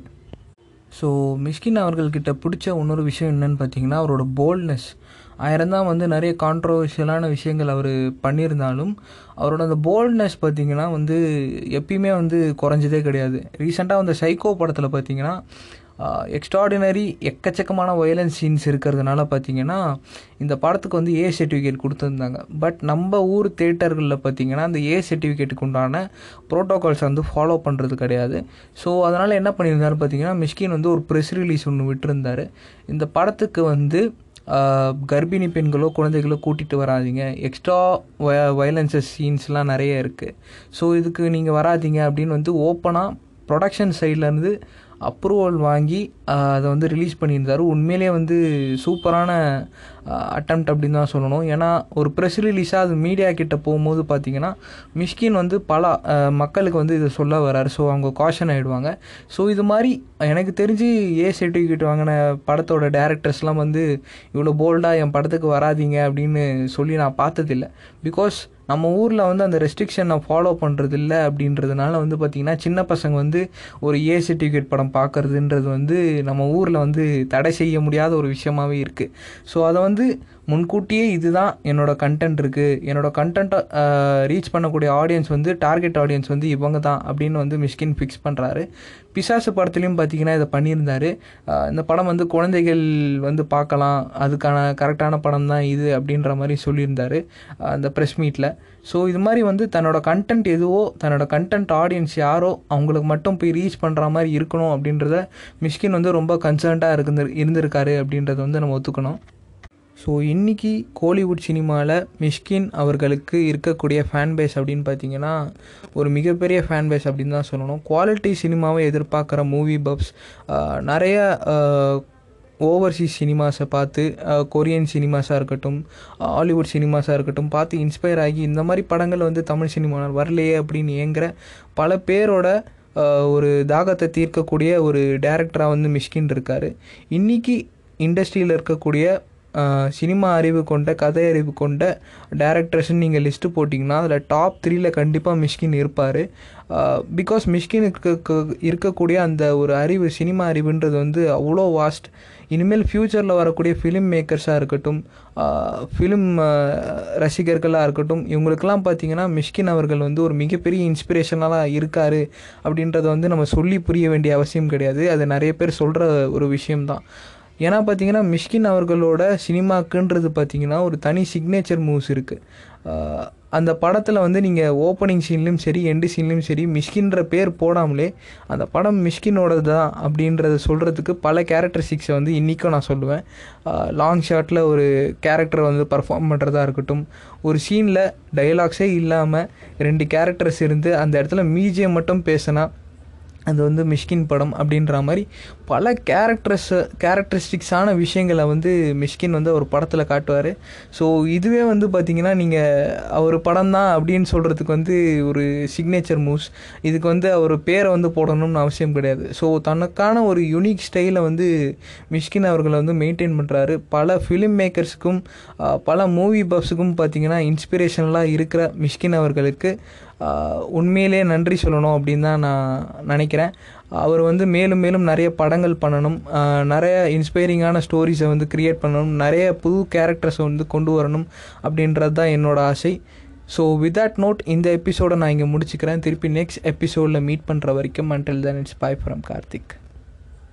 ஸோ மிஷ்கின் அவர்கள்கிட்ட பிடிச்ச இன்னொரு விஷயம் என்னன்னு பார்த்தீங்கன்னா அவரோட போல்ட்னஸ் ஆயிரம் தான் வந்து நிறைய கான்ட்ரவர்ஷியலான விஷயங்கள் அவர் பண்ணியிருந்தாலும் அவரோட அந்த போல்ட்னஸ் பார்த்தீங்கன்னா வந்து எப்பயுமே வந்து குறைஞ்சதே கிடையாது ரீசெண்டாக வந்த சைக்கோ படத்தில் பார்த்தீங்கன்னா எக்ஸ்ட்ராடினரி எக்கச்சக்கமான வயலன்ஸ் சீன்ஸ் இருக்கிறதுனால பார்த்தீங்கன்னா இந்த படத்துக்கு வந்து ஏ சர்டிஃபிகேட் கொடுத்துருந்தாங்க பட் நம்ம ஊர் தேட்டர்களில் பார்த்தீங்கன்னா அந்த ஏ சர்டிஃபிகேட்டுக்கு உண்டான ப்ரோட்டோகால்ஸ் வந்து ஃபாலோ பண்ணுறது கிடையாது ஸோ அதனால் என்ன பண்ணியிருந்தாரு பார்த்தீங்கன்னா மிஷ்கின் வந்து ஒரு ப்ரெஸ் ரிலீஸ் ஒன்று விட்டுருந்தாரு இந்த படத்துக்கு வந்து ஆஹ், கர்ப்பிணி பெண்களோ குழந்தைகளோ கூட்டிகிட்டு வராதீங்க எக்ஸ்ட்ரா வய வயலன்சஸ் சீன்ஸ்லாம் நிறைய இருக்குது ஸோ இதுக்கு நீங்கள் வராதீங்க அப்படின்னு வந்து ஓப்பனாக ப்ரொடக்ஷன் சைட்லேருந்து அப்ரூவல் வாங்கி ஆஹ், அதை வந்து ரிலீஸ் பண்ணியிருந்தாரு உண்மையிலேயே வந்து சூப்பரான அட்டம்ப்ட் அப்படின்னு தான் சொல்லணும் ஏன்னா ஒரு ப்ரெஸ் ரிலீஸாக அது மீடியா கிட்ட போகும்போது பார்த்தீங்கன்னா மிஷ்கின் வந்து பல ஆஹ், மக்களுக்கு வந்து இதை சொல்ல வராரு ஸோ அவங்க காஷன் ஆகிடுவாங்க ஸோ இது மாதிரி எனக்கு தெரிஞ்சு ஏ சர்டிஃபிகேட் வாங்கின படத்தோட டேரக்டர்ஸ்லாம் வந்து இவ்வளோ போல்டாக என் படத்துக்கு வராதீங்க அப்படின்னு சொல்லி நான் பார்த்ததில்ல பிகாஸ் நம்ம ஊரில் வந்து அந்த ரெஸ்ட்ரிக்ஷனை ஃபாலோ பண்ணுறது இல்லை அப்படின்றதுனால வந்து பார்த்திங்கன்னா சின்ன பசங்க வந்து ஒரு ஏ சர்டிஃபிகேட் படம் பார்க்கறதுன்றது வந்து நம்ம ஊரில் வந்து தடை செய்ய முடியாத ஒரு விஷயமாவே இருக்குது ஸோ அதை வந்து முன்கூட்டியே இதுதான் என்னோட கண்டென்ட் இருக்குது என்னோட கண்டென்ட்டை ரீச் பண்ணக்கூடிய ஆடியன்ஸ் வந்து டார்கெட் ஆடியன்ஸ் வந்து இவங்க தான் அப்படின்னு வந்து மிஷ்கின் ஃபிக்ஸ் பண்ணுறாரு பிசாசு படத்துலையும் பார்த்தீங்கன்னா இதை பண்ணியிருந்தாரு அஹ் இந்த படம் வந்து குழந்தைகள் வந்து பார்க்கலாம் அதுக்கான கரெக்டான படம் தான் இது அப்படின்ற மாதிரி சொல்லியிருந்தாரு அஹ் அந்த ப்ரெஸ் மீட்டில் ஸோ இது மாதிரி வந்து தன்னோட கண்டென்ட் எதுவோ தன்னோட கண்டென்ட் ஆடியன்ஸ் யாரோ அவங்களுக்கு மட்டும் போய் ரீச் பண்ணுற மாதிரி இருக்கணும் அப்படின்றத மிஷ்கின் வந்து ரொம்ப கன்சர்ன்டாக இருந்து இருந்திருக்காரு அப்படின்றத வந்து நம்ம ஒத்துக்கணும் ஸோ இன்றைக்கி கோலிவுட் சினிமாவில் மிஷ்கின் அவர்களுக்கு இருக்கக்கூடிய ஃபேன் பேஸ் அப்படின்னு பார்த்தீங்கன்னா ஒரு மிகப்பெரிய ஃபேன் பேஸ் அப்படின்னு தான் சொல்லணும் குவாலிட்டி சினிமாவை எதிர்பார்க்குற மூவி பப்ஸ் நிறைய ஓவர்சீஸ் சினிமாஸை பார்த்து அஹ், கொரியன் சினிமாஸாக இருக்கட்டும் ஹாலிவுட் சினிமாஸாக இருக்கட்டும் பார்த்து இன்ஸ்பயர் ஆகி இந்த மாதிரி படங்கள் வந்து தமிழ் சினிமாவில் வரலையே அப்படின்னு ஏங்குற பல பேரோட அஹ், ஒரு தாகத்தை தீர்க்கக்கூடிய ஒரு டேரக்டராக வந்து மிஷ்கின் இருக்கார் இன்றைக்கி இண்டஸ்ட்ரியில் இருக்கக்கூடிய அஹ், சினிமா அறிவு கொண்ட கதை அறிவு கொண்ட டேரக்டர்ஸ்னு நீங்கள் லிஸ்ட்டு போட்டிங்கன்னா அதில் டாப் த்ரீல கண்டிப்பாக மிஷ்கின் இருப்பார் பிகாஸ் மிஷ்கினுக்கு க- இருக்கக்கூடிய அந்த ஒரு அறிவு சினிமா அறிவுன்றது வந்து அவ்வளோ வாஸ்ட் இனிமேல் ஃப்யூச்சரில் வரக்கூடிய ஃபிலிம் மேக்கர்ஸாக இருக்கட்டும் ஃபிலிம் ரசிகர்களாக இருக்கட்டும் இவங்களுக்கெல்லாம் பார்த்தீங்கன்னா மிஷ்கின் அவர்கள் வந்து ஒரு மிகப்பெரிய இன்ஸ்பிரேஷனலாக இருக்கார் அப்படின்றத வந்து நம்ம சொல்லி புரிய வேண்டிய அவசியம் கிடையாது அது நிறைய பேர் சொல்கிற ஒரு விஷயம்தான் ஏன்னா பார்த்தீங்கன்னா மிஷ்கின் அவர்களோட சினிமாக்குன்றது பார்த்தீங்கன்னா ஒரு தனி சிக்னேச்சர் மூவ்ஸ் இருக்குது அந்த படத்தில் வந்து நீங்கள் ஓப்பனிங் சீன்லேயும் சரி எண்டு சீன்லேயும் சரி மிஷ்கின்ற பேர் போடாமலே அந்த படம் மிஷ்கினோடது தான் அப்படின்றத சொல்கிறதுக்கு பல கேரக்டரிஸ்டிக்ஸை வந்து இன்றைக்கும் நான் சொல்லுவேன் லாங் ஷாட்டில் ஒரு கேரக்டர் வந்து பர்ஃபார்ம் பண்ணுறதா இருக்கட்டும் ஒரு சீனில் டயலாக்ஸே இல்லாமல் ரெண்டு கேரக்டர்ஸ் இருந்து அந்த இடத்துல மீஜியம் மட்டும் பேசினா அது வந்து மிஷ்கின் படம் அப்படின்ற மாதிரி பல கேரக்டர்ஸ் கேரக்டரிஸ்டிக்ஸான விஷயங்களை வந்து மிஷ்கின் வந்து ஒரு படத்தில் காட்டுவார் ஸோ இதுவே வந்து பார்த்திங்கன்னா நீங்கள் அவர் படம் தான் அப்படின்னு சொல்கிறதுக்கு வந்து ஒரு சிக்னேச்சர் மூவ்ஸ் இதுக்கு வந்து அவர் பேரை வந்து போடணும்னு அவசியம் கிடையாது ஸோ தனக்கான ஒரு யூனிக் ஸ்டைலை வந்து மிஷ்கின் அவர்களை வந்து மெயின்டைன் பண்ணுறாரு பல ஃபிலிம் மேக்கர்ஸுக்கும் பல மூவி பஃப்ஸுக்கும் பார்த்தீங்கன்னா இன்ஸ்பிரேஷனலாக இருக்கிற மிஷ்கின் அவர்களுக்கு ஆஹ் உண்மையிலே நன்றி சொல்லணும் அப்படின்னு தான் நான் நினைக்கிறேன் அவர் வந்து மேலும் மேலும் நிறைய படங்கள் பண்ணணும் ஆஹ் நிறைய இன்ஸ்பைரிங்கான ஸ்டோரிஸை வந்து க்ரியேட் பண்ணணும் நிறைய புது கேரக்டர்ஸை வந்து கொண்டு வரணும் அப்படின்றது தான் என்னோட ஆசை ஸோ வித் தட் நோட் இந்த எபிசோடை நான் இங்கே முடிச்சுக்கிறேன் திருப்பி நெக்ஸ்ட் எபிசோடில் மீட் பண்ணுற வரைக்கும் until then it's bye from Karthik